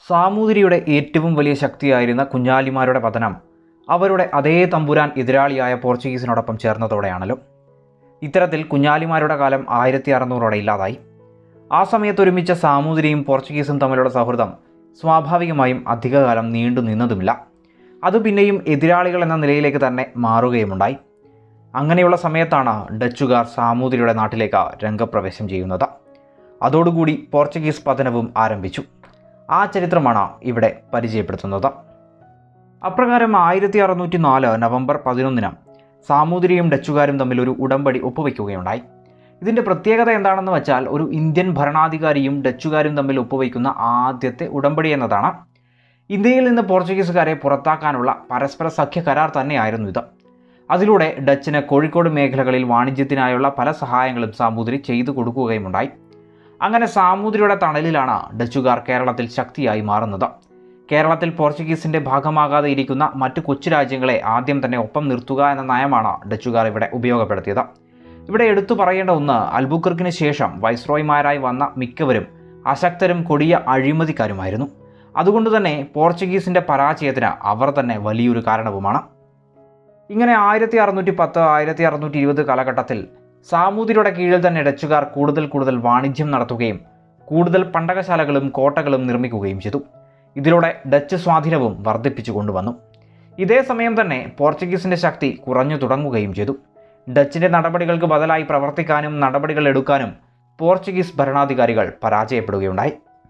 സാമൂതിരിയുടെ ഏറ്റവും വലിയ ശക്തിയായിരുന്ന കുഞ്ഞാലിമാരുടെ പതനം അവരുടെ അതേ തമ്പുരാൻ എതിരാളിയായ പോർച്ചുഗീസിനോടൊപ്പം ചേർന്നതോടെയാണല്ലോ ഇത്തരത്തിൽ കുഞ്ഞാലിമാരുടെ കാലം ആയിരത്തി അറുന്നൂറോടെ ഇല്ലാതായി ആ സമയത്ത് ഒരുമിച്ച സാമൂതിരിയും പോർച്ചുഗീസും തമ്മിലുള്ള സൗഹൃദം സ്വാഭാവികമായും അധികകാലം നീണ്ടു നിന്നതുമില്ല അത് പിന്നെയും എതിരാളികൾ എന്ന നിലയിലേക്ക് തന്നെ മാറുകയുമുണ്ടായി അങ്ങനെയുള്ള സമയത്താണ് ഡച്ചുകാർ സാമൂതിരിയുടെ നാട്ടിലേക്ക് രംഗപ്രവേശം ചെയ്യുന്നത് അതോടുകൂടി പോർച്ചുഗീസ് പതനവും ആരംഭിച്ചു ആ ചരിത്രമാണ് ഇവിടെ പരിചയപ്പെടുത്തുന്നത് അപ്രകാരം ആയിരത്തി അറുന്നൂറ്റി നാല് നവംബർ പതിനൊന്നിന് സാമൂതിരിയും ഡച്ചുകാരും തമ്മിൽ ഒരു ഉടമ്പടി ഒപ്പുവയ്ക്കുകയുണ്ടായി ഇതിൻ്റെ പ്രത്യേകത എന്താണെന്ന് വെച്ചാൽ ഒരു ഇന്ത്യൻ ഭരണാധികാരിയും ഡച്ചുകാരും തമ്മിൽ ഒപ്പുവയ്ക്കുന്ന ആദ്യത്തെ ഉടമ്പടി എന്നതാണ് ഇന്ത്യയിൽ നിന്ന് പോർച്ചുഗീസുകാരെ പുറത്താക്കാനുള്ള പരസ്പര സഖ്യ കരാർ തന്നെയായിരുന്നു ഇത് അതിലൂടെ ഡച്ചിന് കോഴിക്കോട് മേഖലകളിൽ വാണിജ്യത്തിനായുള്ള പല സഹായങ്ങളും സാമൂതിരി ചെയ്തു കൊടുക്കുകയുമുണ്ടായി അങ്ങനെ സാമൂതിരിയുടെ തണലിലാണ് ഡച്ചുകാർ കേരളത്തിൽ ശക്തിയായി മാറുന്നത് കേരളത്തിൽ പോർച്ചുഗീസിന്റെ ഭാഗമാകാതെ ഇരിക്കുന്ന മറ്റു കൊച്ചു രാജ്യങ്ങളെ ആദ്യം തന്നെ ഒപ്പം നിർത്തുക എന്ന നയമാണ് ഡച്ചുകാർ ഇവിടെ ഉപയോഗപ്പെടുത്തിയത് ഇവിടെ എടുത്തു പറയേണ്ട ഒന്ന് അൽബുക്കർക്കിന് ശേഷം വൈസ്രോയ്മാരായി വന്ന മിക്കവരും അശക്തരും കൊടിയ അഴിമതിക്കാരുമായിരുന്നു അതുകൊണ്ട് തന്നെ പോർച്ചുഗീസിന്റെ പരാജയത്തിന് അവർ തന്നെ വലിയൊരു കാരണവുമാണ് ഇങ്ങനെ ആയിരത്തി അറുന്നൂറ്റി പത്ത് ആയിരത്തി അറുന്നൂറ്റി ഇരുപത് കാലഘട്ടത്തിൽ സാമൂതിരിയുടെ കീഴിൽ തന്നെ ഡച്ചുകാർ കൂടുതൽ കൂടുതൽ വാണിജ്യം നടത്തുകയും കൂടുതൽ പണ്ടകശാലകളും കോട്ടകളും നിർമ്മിക്കുകയും ചെയ്തു ഇതിലൂടെ ഡച്ച് സ്വാധീനവും വർദ്ധിപ്പിച്ചു കൊണ്ടുവന്നു ഇതേ സമയം തന്നെ പോർച്ചുഗീസിന്റെ ശക്തി കുറഞ്ഞു തുടങ്ങുകയും ചെയ്തു ഡച്ചിന്റെ നടപടികൾക്ക് ബദലായി പ്രവർത്തിക്കാനും നടപടികൾ എടുക്കാനും പോർച്ചുഗീസ് ഭരണാധികാരികൾ പരാജയപ്പെടുകയുണ്ടായി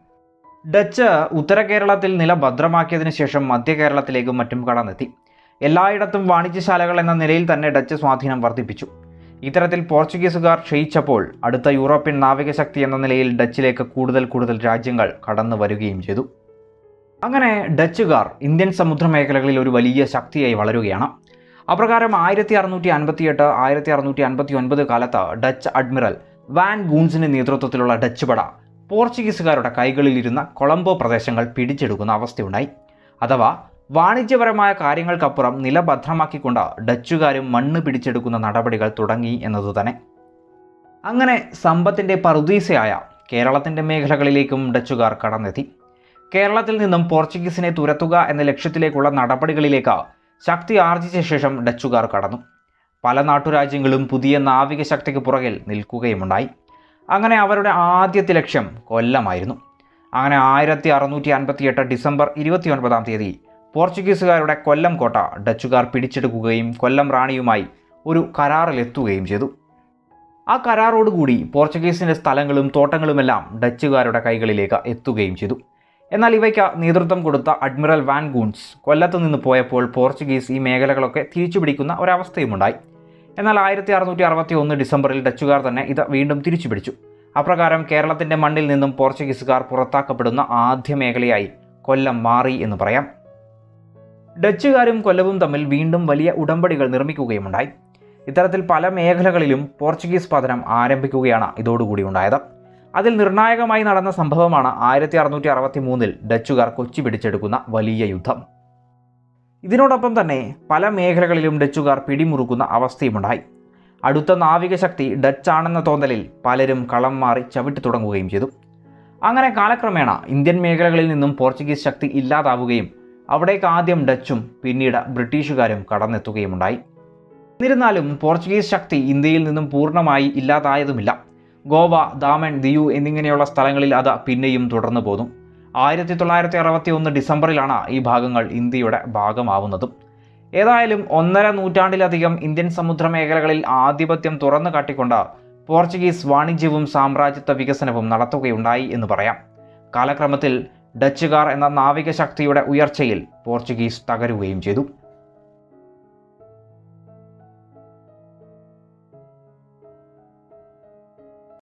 ഡച്ച് ഉത്തര കേരളത്തിൽ നില ഭദ്രമാക്കിയതിനു ശേഷം മധ്യ കേരളത്തിലേക്കും മറ്റും കടന്നെത്തി എല്ലായിടത്തും വാണിജ്യശാലകൾ എന്ന നിലയിൽ തന്നെ ഡച്ച് സ്വാധീനം വർദ്ധിപ്പിച്ചു ഇത്തരത്തിൽ പോർച്ചുഗീസുകാർ ക്ഷയിച്ചപ്പോൾ അടുത്ത യൂറോപ്യൻ നാവികശക്തി എന്ന നിലയിൽ ഡച്ചിലേക്ക് കൂടുതൽ കൂടുതൽ രാജ്യങ്ങൾ കടന്നു വരികയും ചെയ്തു അങ്ങനെ ഡച്ചുകാർ ഇന്ത്യൻ സമുദ്ര മേഖലകളിൽ ഒരു വലിയ ശക്തിയായി വളരുകയാണ് അപ്രകാരം ആയിരത്തി അറുന്നൂറ്റി അൻപത്തിയെട്ട് ആയിരത്തി അറുന്നൂറ്റി അൻപത്തി ഒൻപത് കാലത്ത് ഡച്ച് അഡ്മിറൽ വാൻ ഗൂൺസിന്റെ നേതൃത്വത്തിലുള്ള ഡച്ച് പട പോർച്ചുഗീസുകാരുടെ കൈകളിലിരുന്ന കൊളംബോ പ്രദേശങ്ങൾ പിടിച്ചെടുക്കുന്ന അവസ്ഥയുണ്ടായി അഥവാ വാണിജ്യപരമായ കാര്യങ്ങൾക്കപ്പുറം നില ഭദ്രമാക്കിക്കൊണ്ട് ഡച്ചുകാരും മണ്ണ് പിടിച്ചെടുക്കുന്ന നടപടികൾ തുടങ്ങി എന്നതു തന്നെ അങ്ങനെ സമ്പത്തിൻ്റെ പറുദീസയായ കേരളത്തിൻ്റെ മേഖലകളിലേക്കും ഡച്ചുകാർ കടന്നെത്തി കേരളത്തിൽ നിന്നും പോർച്ചുഗീസിനെ തുരത്തുക എന്ന ലക്ഷ്യത്തിലേക്കുള്ള നടപടികളിലേക്ക് ശക്തി ആർജിച്ച ശേഷം ഡച്ചുകാർ കടന്നു പല നാട്ടുരാജ്യങ്ങളും പുതിയ നാവിക ശക്തിക്ക് പുറകിൽ നിൽക്കുകയുമുണ്ടായി അങ്ങനെ അവരുടെ ആദ്യത്തെ ലക്ഷ്യം കൊല്ലമായിരുന്നു അങ്ങനെ ആയിരത്തി അറുന്നൂറ്റി അൻപത്തിയെട്ട് ഡിസംബർ ഇരുപത്തിയൊൻപതാം തീയതി പോർച്ചുഗീസുകാരുടെ കൊല്ലം കോട്ട ഡച്ചുകാർ പിടിച്ചെടുക്കുകയും കൊല്ലം റാണിയുമായി ഒരു കരാറിലെത്തുകയും ചെയ്തു ആ കരാറോടുകൂടി പോർച്ചുഗീസിൻ്റെ സ്ഥലങ്ങളും തോട്ടങ്ങളുമെല്ലാം ഡച്ചുകാരുടെ കൈകളിലേക്ക് എത്തുകയും ചെയ്തു എന്നാൽ ഇവയ്ക്ക് നേതൃത്വം കൊടുത്ത അഡ്മിറൽ വാൻ ഗൂൺസ് കൊല്ലത്ത് നിന്ന് പോയപ്പോൾ പോർച്ചുഗീസ് ഈ മേഖലകളൊക്കെ തിരിച്ചുപിടിക്കുന്ന ഒരവസ്ഥയുമുണ്ടായി എന്നാൽ ആയിരത്തി അറുന്നൂറ്റി അറുപത്തി ഒന്ന് ഡിസംബറിൽ ഡച്ചുകാർ തന്നെ ഇത് വീണ്ടും തിരിച്ചുപിടിച്ചു അപ്രകാരം കേരളത്തിൻ്റെ മണ്ണിൽ നിന്നും പോർച്ചുഗീസുകാർ പുറത്താക്കപ്പെടുന്ന ആദ്യ മേഖലയായി കൊല്ലം മാറി എന്ന് പറയാം ഡച്ചുകാരും കൊല്ലവും തമ്മിൽ വീണ്ടും വലിയ ഉടമ്പടികൾ നിർമ്മിക്കുകയുമുണ്ടായി ഇത്തരത്തിൽ പല മേഖലകളിലും പോർച്ചുഗീസ് പതനം ആരംഭിക്കുകയാണ് ഇതോടുകൂടി ഉണ്ടായത് അതിൽ നിർണായകമായി നടന്ന സംഭവമാണ് ആയിരത്തി അറുന്നൂറ്റി അറുപത്തി മൂന്നിൽ ഡച്ചുകാർ കൊച്ചി പിടിച്ചെടുക്കുന്ന വലിയ യുദ്ധം ഇതിനോടൊപ്പം തന്നെ പല മേഖലകളിലും ഡച്ചുകാർ പിടിമുറുക്കുന്ന അവസ്ഥയുമുണ്ടായി അടുത്ത നാവികശക്തി ഡച്ചാണെന്ന തോന്നലിൽ പലരും കളം മാറി ചവിട്ടി തുടങ്ങുകയും ചെയ്തു അങ്ങനെ കാലക്രമേണ ഇന്ത്യൻ മേഖലകളിൽ നിന്നും പോർച്ചുഗീസ് ശക്തി ഇല്ലാതാവുകയും അവിടേക്ക് ആദ്യം ഡച്ചും പിന്നീട് ബ്രിട്ടീഷുകാരും കടന്നെത്തുകയുമുണ്ടായി എന്നിരുന്നാലും പോർച്ചുഗീസ് ശക്തി ഇന്ത്യയിൽ നിന്നും പൂർണ്ണമായി ഇല്ലാതായതുമില്ല ഗോവ ദാമൻ ദിയു എന്നിങ്ങനെയുള്ള സ്ഥലങ്ങളിൽ അത് പിന്നെയും തുടർന്നു പോന്നു ആയിരത്തി തൊള്ളായിരത്തി അറുപത്തി ഒന്ന് ഡിസംബറിലാണ് ഈ ഭാഗങ്ങൾ ഇന്ത്യയുടെ ഭാഗമാവുന്നതും ഏതായാലും ഒന്നര നൂറ്റാണ്ടിലധികം ഇന്ത്യൻ സമുദ്ര മേഖലകളിൽ ആധിപത്യം തുറന്നു കാട്ടിക്കൊണ്ട് പോർച്ചുഗീസ് വാണിജ്യവും സാമ്രാജ്യത്വ വികസനവും നടത്തുകയുണ്ടായി എന്ന് പറയാം കാലക്രമത്തിൽ ഡച്ചുകാർ എന്ന നാവിക ശക്തിയുടെ ഉയർച്ചയിൽ പോർച്ചുഗീസ് തകരുകയും ചെയ്തു